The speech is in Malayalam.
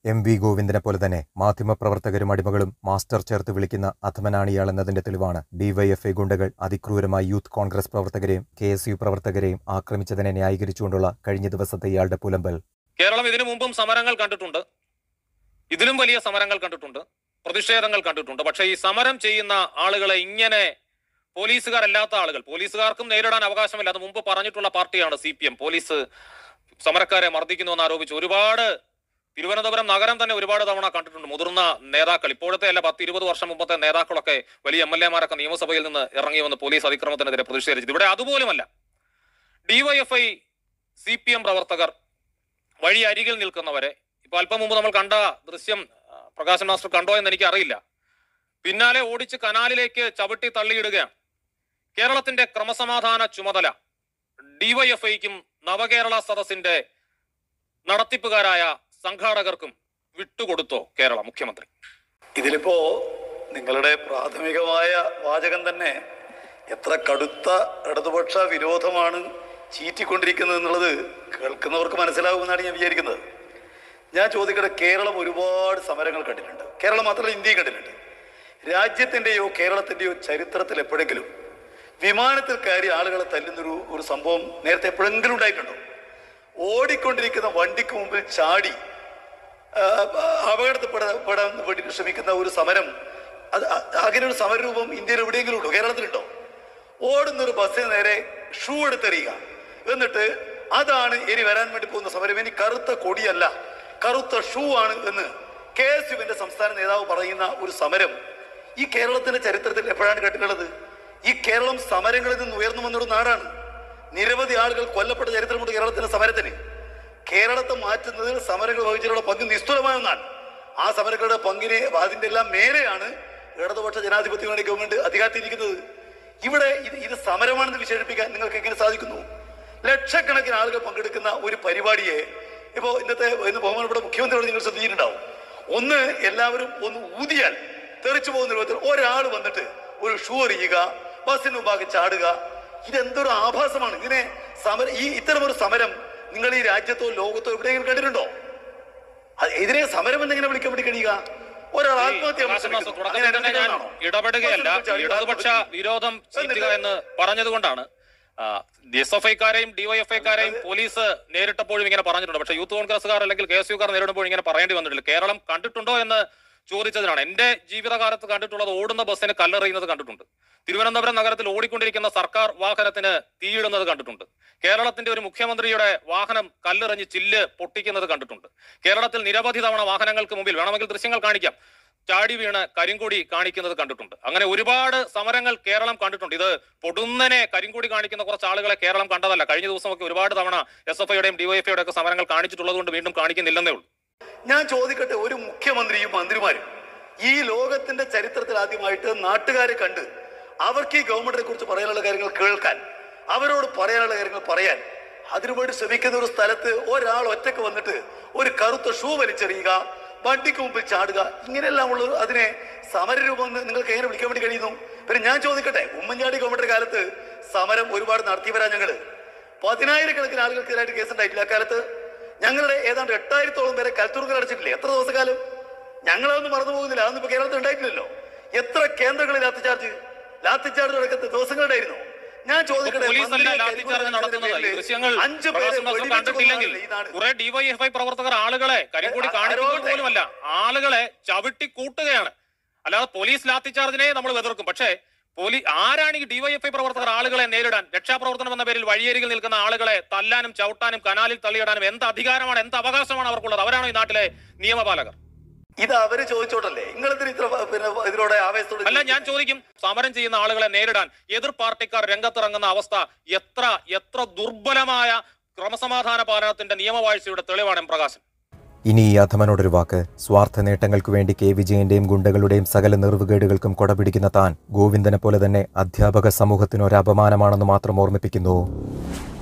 എം വി ഗോവിന്ദനെ പോലെ തന്നെ മാധ്യമപ്രവർത്തകരും അടിമകളും മാസ്റ്റർ ചേർത്ത് വിളിക്കുന്ന അധമനാണ് ഇയാളെന്നതിന്റെ തെളിവാണ് ഡിവൈഎഫ്ഐ ഗുണ്ടകൾ അതിക്രൂരമായി യൂത്ത് കോൺഗ്രസ് പ്രവർത്തകരെയും കെ എസ് യു പ്രവർത്തകരെയും ആക്രമിച്ചതിനെ ന്യായീകരിച്ചുകൊണ്ടുള്ള കഴിഞ്ഞ ദിവസത്തെ ഇയാളുടെ പുലമ്പൽ കേരളം ഇതിനു മുമ്പും സമരങ്ങൾ കണ്ടിട്ടുണ്ട് ഇതിലും വലിയ സമരങ്ങൾ കണ്ടിട്ടുണ്ട് പ്രതിഷേധങ്ങൾ കണ്ടിട്ടുണ്ട് പക്ഷേ ഈ സമരം ചെയ്യുന്ന ആളുകളെ ഇങ്ങനെ പോലീസുകാരല്ലാത്ത ആളുകൾ പോലീസുകാർക്കും നേരിടാൻ അവകാശമില്ല അത് മുമ്പ് പറഞ്ഞിട്ടുള്ള പാർട്ടിയാണ് സി പി എം പോലീസ് സമരക്കാരെ മർദ്ദിക്കുന്നു എന്ന് ആരോപിച്ച് ഒരുപാട് തിരുവനന്തപുരം നഗരം തന്നെ ഒരുപാട് തവണ കണ്ടിട്ടുണ്ട് മുതിർന്ന നേതാക്കൾ ഇപ്പോഴത്തെ അല്ല പത്ത് ഇരുപത് വർഷം മുമ്പത്തെ നേതാക്കളൊക്കെ വലിയ എം എൽ എമാരൊക്കെ നിയമസഭയിൽ നിന്ന് ഇറങ്ങി വന്ന് പോലീസ് അതിക്രമത്തിനെതിരെ പ്രതിഷേധിച്ചത് ഇവിടെ അതുപോലുമല്ല ഡിവൈഎഫ്ഐ സി പി എം പ്രവർത്തകർ വഴി അരികിൽ നിൽക്കുന്നവരെ ഇപ്പൊ അല്പം മുമ്പ് നമ്മൾ കണ്ട ദൃശ്യം ആ, പ്രകാശൻ മാസ്റ്റർ കണ്ടോ എന്ന് എനിക്ക് അറിയില്ല പിന്നാലെ ഓടിച്ച് കനാലിലേക്ക് ചവിട്ടി തള്ളിയിടുകയാണ് കേരളത്തിന്റെ ക്രമസമാധാന ചുമതല ഡിവൈഎഫ്ഐക്കും നവകേരള സദസ്സിന്റെ നടത്തിപ്പുകാരായ സംഘാടകർക്കും വിട്ടുകൊടുത്തോ കേരള മുഖ്യമന്ത്രി ഇതിലിപ്പോ നിങ്ങളുടെ പ്രാഥമികമായ വാചകം തന്നെ എത്ര കടുത്ത ഇടതുപക്ഷ വിരോധമാണ് ചീറ്റിക്കൊണ്ടിരിക്കുന്നത് എന്നുള്ളത് കേൾക്കുന്നവർക്ക് മനസ്സിലാകുമെന്നാണ് ഞാൻ വിചാരിക്കുന്നത് ഞാൻ ചോദിക്കട്ടെ കേരളം ഒരുപാട് സമരങ്ങൾ കണ്ടിട്ടുണ്ട് കേരളം മാത്രമല്ല ഇന്ത്യയും കണ്ടിട്ടുണ്ട് രാജ്യത്തിൻ്റെയോ കേരളത്തിൻ്റെയോ ചരിത്രത്തിൽ എപ്പോഴെങ്കിലും വിമാനത്തിൽ കയറി ആളുകളെ തല്ലുന്നൊരു ഒരു സംഭവം നേരത്തെ എപ്പോഴെങ്കിലും ഉണ്ടായിട്ടുണ്ടോ ഓടിക്കൊണ്ടിരിക്കുന്ന വണ്ടിക്ക് മുമ്പിൽ ചാടി അപകടത്തിൽപ്പെടാൻ പെടാൻ വേണ്ടി ശ്രമിക്കുന്ന ഒരു സമരം അത് അ- അങ്ങനെ ഒരു സമരരൂപം ഇന്ത്യയിൽ എവിടെയെങ്കിലും ഉണ്ടോ കേരളത്തിലുണ്ടോ ഓടുന്ന ഒരു ബസ്സിന് നേരെ ഷൂ എടുത്തെറിയുക എന്നിട്ട് അതാണ് ഇനി വരാൻ വേണ്ടി പോകുന്ന സമരം ഇനി കറുത്ത കൊടിയല്ല കറുത്ത ഷൂ ആണ് എന്ന് കെ എസ് യുവിന്റെ സംസ്ഥാന നേതാവ് പറയുന്ന ഒരു സമരം ഈ കേരളത്തിന്റെ ചരിത്രത്തിൽ എപ്പോഴാണ് കേട്ടിട്ടുള്ളത് ഈ കേരളം സമരങ്ങളിൽ നിന്ന് ഉയർന്നു വന്നൊരു നാടാണ് നിരവധി ആളുകൾ കൊല്ലപ്പെട്ട ചരിത്രമുണ്ട് കേരളത്തിന്റെ സമരത്തിന് കേരളത്തെ മാറ്റുന്നതിൽ സമരങ്ങൾ വഹിച്ചിട്ടുള്ള പങ്ക് നിസ്തുലമായ ഒന്നാണ് ആ സമരങ്ങളുടെ പങ്കിനെ അതിന്റെ എല്ലാം മേലെയാണ് ഇടതുപക്ഷ ജനാധിപത്യ വേണ്ടി ഗവൺമെന്റ് അധികാരത്തിരിക്കുന്നത് ഇവിടെ ഇത് ഇത് സമരമാണെന്ന് വിശേഷിപ്പിക്കാൻ നിങ്ങൾക്ക് എങ്ങനെ സാധിക്കുന്നു ലക്ഷക്കണക്കിന് ആളുകൾ പങ്കെടുക്കുന്ന ഒരു പരിപാടിയെ ഇപ്പോ ഇന്നത്തെ ഇന്ന് ബഹുമാനപ്പെട്ട മുഖ്യമന്ത്രിയോട് നിങ്ങൾ ശ്രദ്ധിച്ചിട്ടുണ്ടാവും ഒന്ന് എല്ലാവരും ഒന്ന് ഊതിയാൽ തെറിച്ചു പോകുന്ന രൂപത്തിൽ ഒരാൾ വന്നിട്ട് ഒരു ഷൂ എറിയുക ബസ്സിന് മുമ്പാകെ ചാടുക ഇതെന്തൊരു ആഭാസമാണ് ഇതിനെ സമരം ഈ ഇത്തരമൊരു സമരം നിങ്ങൾ ഈ രാജ്യത്തോ ലോകത്തോ എവിടെയെങ്കിലും കണ്ടിട്ടുണ്ടോ അത് ഇതിനെ സമരം എന്നെങ്ങനെ വിളിക്കാൻ വേണ്ടി കഴിയുക ഒരാൾ ആത്മഹത്യ ചെയ്യാൻ പ്രകാശൻ മാസ്റ്റർ ശ്രമിക്കുന്നു. തുടക്കത്തിൽ അങ്ങനെ തന്നെ ഞാൻ എന്തെങ്കിലും ആണോ? ഇടപെടുകയല്ല ബസ്സിൽ ചാടി ഇടതുപക്ഷ ആത്മഹത്യ വിരോധം ചീറ്റുക എന്നിട്ട് എന്ന് പറഞ്ഞതുകൊണ്ടാണ് എസ് എഫ് ഐക്കാരെയും ഡിവൈഎഫ്ഐക്കാരെയും പോലീസ് നേരിട്ടപ്പോഴും ഇങ്ങനെ പറഞ്ഞിട്ടുണ്ട് പക്ഷേ യൂത്ത് കോൺഗ്രസ്സുകാർ അല്ലെങ്കിൽ കെ എസ് യുക്കാർ നേരിടുമ്പോൾ ഇങ്ങനെ പറയേണ്ടി വന്നിട്ടില്ല കേരളം കണ്ടിട്ടുണ്ടോ എന്ന് ചോദിച്ചതിനാണ് എന്റെ ജീവിതകാലത്ത് കണ്ടിട്ടുള്ളത് ഓടുന്ന ബസ്സിന് കല്ലെറിയുന്നത് കണ്ടിട്ടുണ്ട് തിരുവനന്തപുരം നഗരത്തിൽ ഓടിക്കൊണ്ടിരിക്കുന്ന സർക്കാർ വാഹനത്തിന് തീയിടുന്നത് കണ്ടിട്ടുണ്ട് കേരളത്തിന്റെ ഒരു മുഖ്യമന്ത്രിയുടെ വാഹനം കല്ലെറിഞ്ഞ് ചില്ല് പൊട്ടിക്കുന്നത് കണ്ടിട്ടുണ്ട് കേരളത്തിൽ നിരവധി തവണ വാഹനങ്ങൾക്ക് മുമ്പിൽ വേണമെങ്കിൽ ദൃശ്യങ്ങൾ കാണിക്കാം ചാടി വീണ് കരിങ്കൊടി കാണിക്കുന്നത് കണ്ടിട്ടുണ്ട് അങ്ങനെ ഒരുപാട് സമരങ്ങൾ കേരളം കണ്ടിട്ടുണ്ട് ഇത് പൊടുന്നനെ കരിങ്കൊടി കാണിക്കുന്ന കുറച്ച് ആളുകളെ കേരളം കണ്ടതല്ല കഴിഞ്ഞ ദിവസമൊക്കെ ഒരുപാട് തവണ എസ് എഫ് ഐയുടെയും ഡിവൈഎഫ്ഐയുടെ ഒക്കെ സമരങ്ങൾ കാണിച്ചിട്ടുള്ളത് കൊണ്ട് വീണ്ടും കാണിക്കുന്നില്ലെന്നേ ഉള്ളൂ ഞാൻ ചോദിക്കട്ടെ ഒരു മുഖ്യമന്ത്രിയും മന്ത്രിമാരും ഈ ലോകത്തിന്റെ ചരിത്രത്തിൽ ആദ്യമായിട്ട് നാട്ടുകാരെ കണ്ട് അവർക്ക് ഈ ഗവൺമെന്റിനെ കുറിച്ച് പറയാനുള്ള കാര്യങ്ങൾ കേൾക്കാൻ അവരോട് പറയാനുള്ള കാര്യങ്ങൾ പറയാൻ അതിനുവേണ്ടി ശ്രമിക്കുന്ന ഒരു സ്ഥലത്ത് ഒരാൾ ഒറ്റക്ക് വന്നിട്ട് ഒരു കറുത്ത ഷൂ വലിച്ചെറിയുക വണ്ടിക്ക് മുമ്പിൽ ചാടുക ഇങ്ങനെയെല്ലാം ഉള്ള ഒരു- അതിനെ സമരരൂപം എന്ന് നിങ്ങൾക്ക് എങ്ങനെ വിളിക്കാൻ വേണ്ടി കഴിയുന്നു പിന്നെ ഞാൻ ചോദിക്കട്ടെ ഉമ്മൻചാണ്ടി ഗവൺമെന്റ് കാലത്ത് സമരം ഒരുപാട് നടത്തിയവരാ ഞങ്ങള് പതിനായിരക്കണക്കിന് ആളുകൾക്കെതിരായിട്ട് കേസുണ്ടായിട്ടില്ല അക്കാലത്ത് ഞങ്ങളുടെ ഏതാണ്ട് എട്ടായിരത്തോളം പേരെ കൽത്തൂർക്കൽ അടച്ചിട്ടില്ലേ എത്ര ദിവസക്കാലം ഞങ്ങളതൊന്നും മറന്നു പോകുന്നില്ല അതൊന്നും ഇപ്പൊ കേരളത്തിൽ ഉണ്ടായിട്ടില്ലല്ലോ എത്ര കേന്ദ്രങ്ങളിൽ ലാത്തിചാർജ് ലാത്തിചാർജ് നടക്കുന്ന ദിവസങ്ങളുണ്ടായിരുന്നു ഞാൻ ചോദിക്കട്ടെ പോലീസ് അല്ല മന്ത്രിയെ ലാത്തിചാർജ് കരിങ്കൊടി നടത്തുന്നത് ഈ പേരില് ദൃശ്യങ്ങൾ അഞ്ച് പേരെ പ്രകാശ് മാസ്റ്റർ വെടിവെച്ച് കണ്ടിട്ടില്ലെങ്കിൽ കൊന്നതാണ് ഈ നാട്. കുറെ ഡിവൈഎഫ്ഐ പ്രവർത്തകർ ആളുകളെ കരിങ്കൊടി ഏ, കാണിക്കുന്നത് ആരോട്ടെ? പോലുമല്ല ആളുകളെ ചവിട്ടി കൂട്ടുകയാണ് അല്ലാതെ പോലീസ് ലാത്തിചാർജിനെ നമ്മൾ എതിർക്കും പക്ഷേ പോലീ ആരാണ് ഈ ഡിവൈഎഫ്ഐ പ്രവർത്തകർ ആളുകളെ നേരിടാൻ രക്ഷാപ്രവർത്തനം എന്ന പേരിൽ വഴിയരികിൽ നിൽക്കുന്ന ആളുകളെ തല്ലാനും ചവിട്ടാനും കനാലിൽ തള്ളിയിടാനും എന്ത് അധികാരമാണ് എന്ത് അവകാശമാണ് അവർക്കുള്ളത് അവരാണോ ഈ നാട്ടിലെ നിയമപാലകർ ഇത് അവര് ചോദിച്ചോട്ടല്ലേ നിങ്ങളെന്തിന് ഇത്ര പിന്നെ ഇതിലൂടെ ആവേശത്തോടെ അല്ല ഞാൻ ചോദിക്കും സമരം ചെയ്യുന്ന ആളുകളെ നേരിടാൻ എതിർ പാർട്ടിക്കാർ രംഗത്തിറങ്ങുന്ന അവസ്ഥ എത്ര എത്ര ദുർബലമായ ക്രമസമാധാന പാലനത്തിന്റെ നിയമവാഴ്ചയുടെ തെളിവാണ് എം പ്രകാശൻ ഇനി ഈ അധമനോടൊരു വാക്ക് സ്വാർത്ഥ നേട്ടങ്ങൾക്കു വേണ്ടി കെ വിജയന്റെയും ഗുണ്ടകളുടെയും സകല നിർവുകേടുകൾക്കും കൊടപിടിക്കുന്ന താൻ ഗോവിന്ദനെ പോലെ തന്നെ അധ്യാപക സമൂഹത്തിന് ഒരു അപമാനമാണെന്ന് മാത്രം ഓർമ്മിപ്പിക്കുന്നു